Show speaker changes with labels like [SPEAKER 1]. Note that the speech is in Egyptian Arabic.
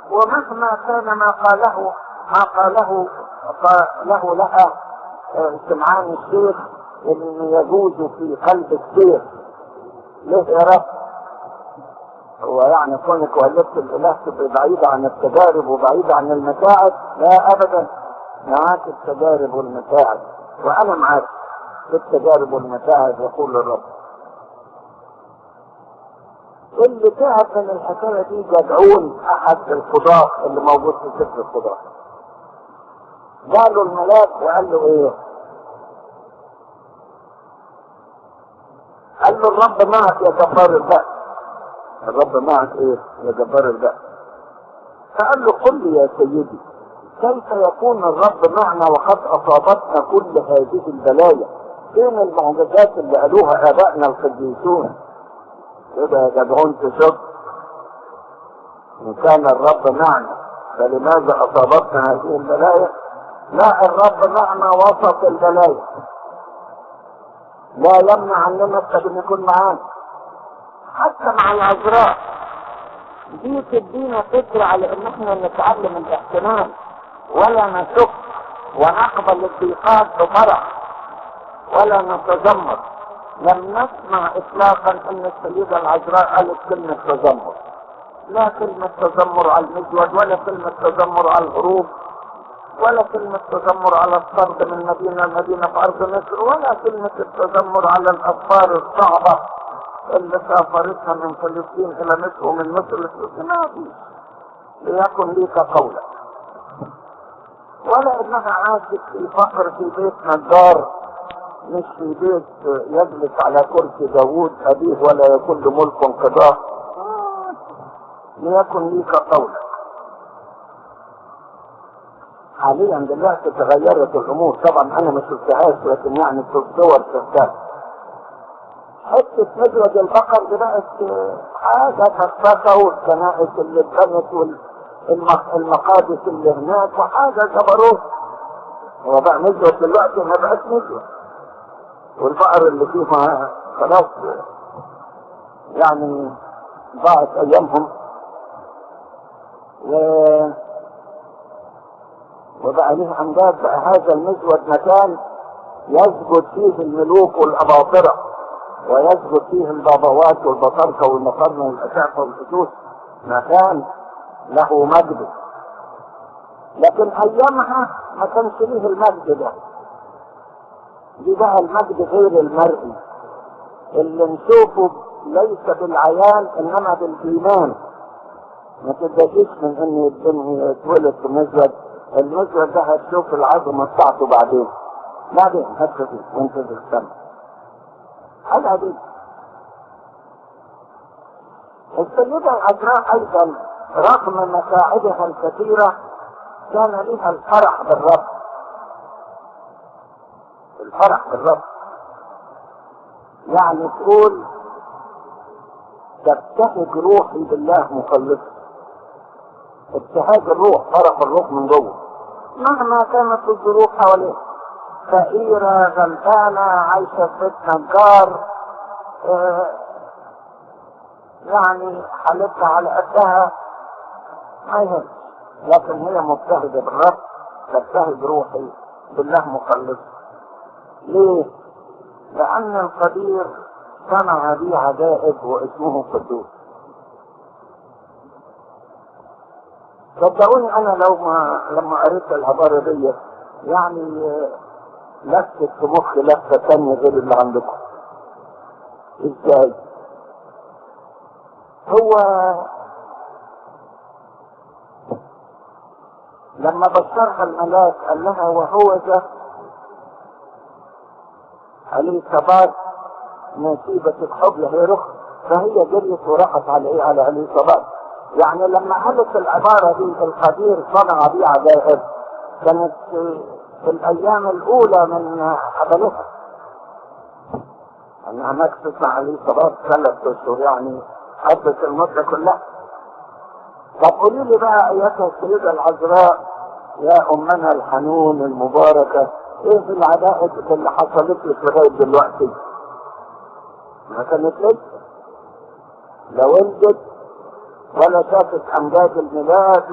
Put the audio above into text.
[SPEAKER 1] ومهما كان ما قاله ما قاله قاله لها سمعان الشيخ ان يجوز في قلب السير ليه يا رب هو يعني كونك ولدت الاله تبقى بعيدة عن التجارب وبعيدة عن المتاعب لا ابدا معاك التجارب والمتاعب وانا معاك في التجارب والمتاعب يقول الرب اللي تعب من الحكايه دي جدعون احد القضاة اللي موجود في سفر القضاة جاله الملاك وقال له ايه قال له الرب معك يا جبار البأس الرب معك ايه يا جبار البأس فقال له قل لي يا سيدي كيف يكون الرب معنا وقد اصابتنا كل هذه البلايا فين المعجزات اللي قالوها ابائنا القديسون كده يا جدعون تشك ان كان الرب معنا فلماذا اصابتنا هذه البلايا لا الرب معنا وسط البلايا لا يمنع عننا ان يكون معانا حتى مع العذراء دي تدينا فكرة على ان احنا نتعلم الاحتمال ولا نشك ونقبل الضيقات بفرح ولا نتذمر لم نسمع اطلاقا ان السيدة العذراء قالت كلمة تذمر لا كلمة تذمر على المزود ولا كلمة تذمر على الهروب ولا كلمة تذمر على الطرد من مدينة لمدينة في أرض مصر ولا كلمة التذمر على الأسفار الصعبة اللي سافرتها من فلسطين إلى مصر ومن مصر لفلسطين ما فيش ليكن ليك قولك ولا إنها عاشت في فقر في بيت نجار مش في بيت يجلس على كرسي داوود أبيه ولا يكون له ملك قضاء ليكن ليك قولك حاليا دلوقتي تغيرت الامور طبعا انا ما شفتهاش لكن يعني في الصور شفتها حته مجرد البقر دي بقت حاجه فسفه والكنائس اللي اتبنت والمقادس اللي هناك وحاجه جبروت هو بقى مجرد دلوقتي ما بقاش مجرد والبقر اللي فيه خلاص يعني ضاعت ايامهم و وبقى له امجاد بقى هذا المزود مكان يسجد فيه الملوك والاباطره ويسجد فيه البابوات والبطاركه والمقرنه والاشعه والفتوس مكان له مجد لكن ايامها ما كانش ليه المجد ده دي بقى المجد غير المرئي اللي نشوفه ليس بالعيان انما بالايمان ما تتضايقش من ان الدنيا يتولد في مزود المزرعة ده هتشوف العظمة بتاعته بعدين بعدين هتشوف وانت في السماء حاجة دي السيدة العذراء أيضا رغم مساعدها الكثيرة كان لها الفرح بالرب الفرح بالرب يعني تقول تبتهج روحي بالله مخلصا ابتهاج الروح فرح الروح من جوه مهما كانت الظروف حواليه فقيرة غلبانة عايشة في بيت نجار اه يعني حالتها على قدها ما يهمش لكن هي مبتهجة بالرب تبتهج روحي بالله مخلص ليه؟ لأن القدير صنع بي عجائب واسمه قدوس صدقوني انا لو ما لما قريت العبارة دي يعني لفت في مخي لفة تانية غير اللي عندكم ازاي هو لما بشرها الملاك قال لها وهو ذا عليه صبات نسيبة الحبل هي رخ فهي جريت وراحت على ايه على عليه صبات يعني لما قالت العبارة دي القدير صنع بي عجائب كانت في الأيام الأولى من حملها أنها مكسس عليه صلاة ثلاث أشهر يعني حدث المدة كلها طب قولي لي بقى أيتها السيدة العذراء يا أمنا الحنون المباركة إيه العدائد اللي حصلت لك لغاية دلوقتي؟ ما كانت لسه لا ولدت ولا شافت امجاد الميلاد